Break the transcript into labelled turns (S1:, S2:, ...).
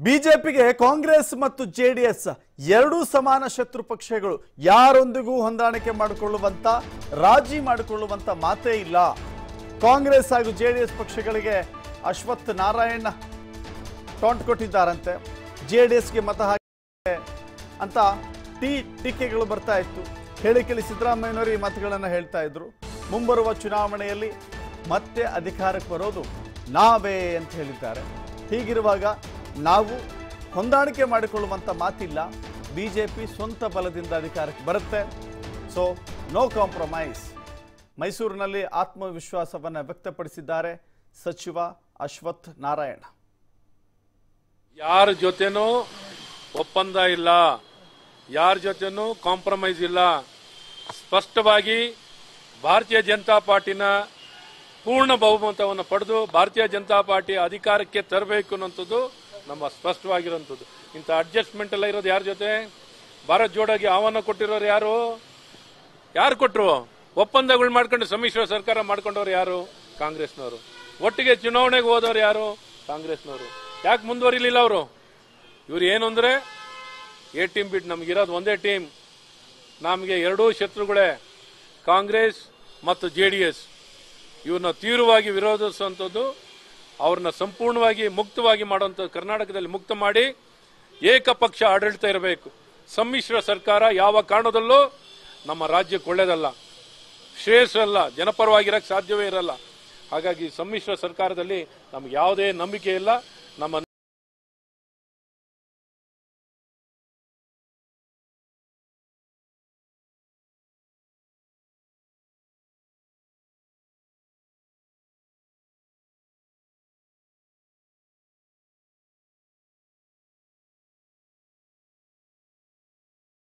S1: ಬಿಜೆಪಿಗೆ ಕಾಂಗ್ರೆಸ್ ಮತ್ತು ಜೆಡಿಎಸ್ ಎರಡೂ ಸಮಾನ ಶತ್ರು ಪಕ್ಷಗಳು ಯಾರೊಂದಿಗೂ ಹೊಂದಾಣಿಕೆ ಮಾಡಿಕೊಳ್ಳುವಂತ ರಾಜಿ ಮಾಡಿಕೊಳ್ಳುವಂತ ಮಾತೇ ಇಲ್ಲ ಕಾಂಗ್ರೆಸ್ ಹಾಗೂ ಜೆಡಿಎಸ್ ಪಕ್ಷಗಳಿಗೆ ಅಶ್ವಥ್ ನಾರಾಯಣ್ ಟಾಂಟ್ ಕೊಟ್ಟಿದ್ದಾರಂತೆ ಜೆಡಿಎಸ್ಗೆ ಮತ ಹಾಕಿ ಅಂತ ಟೀ ಟೀಕೆಗಳು ಬರ್ತಾ ಇತ್ತು ಹೇಳಿಕೆಯಲ್ಲಿ ಸಿದ್ದರಾಮಯ್ಯನವರು ಈ ಮಾತುಗಳನ್ನು ಹೇಳ್ತಾ ಇದ್ರು ಮುಂಬರುವ ಚುನಾವಣೆಯಲ್ಲಿ ಮತ್ತೆ ಅಧಿಕಾರಕ್ಕೆ ಬರೋದು ನಾವೇ ಅಂತ ಹೇಳಿದ್ದಾರೆ ಹೀಗಿರುವಾಗ ನಾವು ಹೊಂದಾಣಿಕೆ ಮಾಡಿಕೊಳ್ಳುವಂಥ ಮಾತಿಲ್ಲ ಬಿಜೆಪಿ ಸ್ವಂತ ಬಲದಿಂದ ಅಧಿಕಾರಕ್ಕೆ ಬರುತ್ತೆ ಸೊ ನೋ ಕಾಂಪ್ರಮೈಸ್ ಮೈಸೂರಿನಲ್ಲಿ ಆತ್ಮವಿಶ್ವಾಸವನ್ನು ವ್ಯಕ್ತಪಡಿಸಿದ್ದಾರೆ ಸಚಿವ ಅಶ್ವಥ್ ನಾರಾಯಣ
S2: ಯಾರ ಜೊತೆನೂ ಒಪ್ಪಂದ ಇಲ್ಲ ಯಾರ ಜೊತೆನೂ ಕಾಂಪ್ರಮೈಸ್ ಇಲ್ಲ ಸ್ಪಷ್ಟವಾಗಿ ಭಾರತೀಯ ಜನತಾ ಪಾರ್ಟಿನ ಪೂರ್ಣ ಬಹುಮತವನ್ನು ಪಡೆದು ಭಾರತೀಯ ಜನತಾ ಪಾರ್ಟಿ ಅಧಿಕಾರಕ್ಕೆ ತರಬೇಕು ಅನ್ನೋಂಥದ್ದು ನಮ್ಮ ಸ್ಪಷ್ಟವಾಗಿರೋಂಥದ್ದು ಇಂಥ ಅಡ್ಜಸ್ಟ್ಮೆಂಟ್ ಎಲ್ಲ ಇರೋದು ಯಾರ ಜೊತೆ ಭಾರತ್ ಜೋಡಾಗಿ ಆಹ್ವಾನ ಕೊಟ್ಟಿರೋರು ಯಾರು ಯಾರು ಕೊಟ್ರು ಒಪ್ಪಂದಗಳು ಮಾಡ್ಕೊಂಡು ಸಮ್ಮಿಶ್ರ ಸರ್ಕಾರ ಮಾಡ್ಕೊಂಡವ್ರು ಯಾರು ಕಾಂಗ್ರೆಸ್ನವರು ಒಟ್ಟಿಗೆ ಚುನಾವಣೆಗೆ ಹೋದವ್ರು ಯಾರು ಕಾಂಗ್ರೆಸ್ನವರು ಯಾಕೆ ಮುಂದುವರಿಲಿಲ್ಲ ಅವರು ಇವ್ರು ಏನು ಅಂದ್ರೆ ಎ ಟೀಮ್ ಬಿಟ್ಟು ನಮಗಿರೋದು ಒಂದೇ ಟೀಮ್ ನಮಗೆ ಎರಡೂ ಶತ್ರುಗಳೇ ಕಾಂಗ್ರೆಸ್ ಮತ್ತು ಜೆ ಡಿ ಎಸ್ ಇವ್ರನ್ನ ತೀವ್ರವಾಗಿ ವಿರೋಧಿಸುವಂಥದ್ದು ಅವ್ರನ್ನ ಸಂಪೂರ್ಣವಾಗಿ ಮುಕ್ತವಾಗಿ ಮಾಡುವಂಥದ್ದು ಕರ್ನಾಟಕದಲ್ಲಿ ಮುಕ್ತ ಮಾಡಿ ಏಕಪಕ್ಷ ಆಡಳಿತ ಇರಬೇಕು ಸಮ್ಮಿಶ್ರ ಸರ್ಕಾರ ಯಾವ ಕಾರಣದಲ್ಲೂ ನಮ್ಮ ರಾಜ್ಯಕ್ಕೆ ಒಳ್ಳೇದಲ್ಲ ಶ್ರೇಯಸ್ಸಲ್ಲ ಜನಪರವಾಗಿರಕ್ಕೆ ಸಾಧ್ಯವೇ ಇರಲ್ಲ ಹಾಗಾಗಿ ಸಮ್ಮಿಶ್ರ ಸರ್ಕಾರದಲ್ಲಿ ನಮ್ಗೆ ಯಾವುದೇ ನಂಬಿಕೆ ಇಲ್ಲ ನಮ್ಮ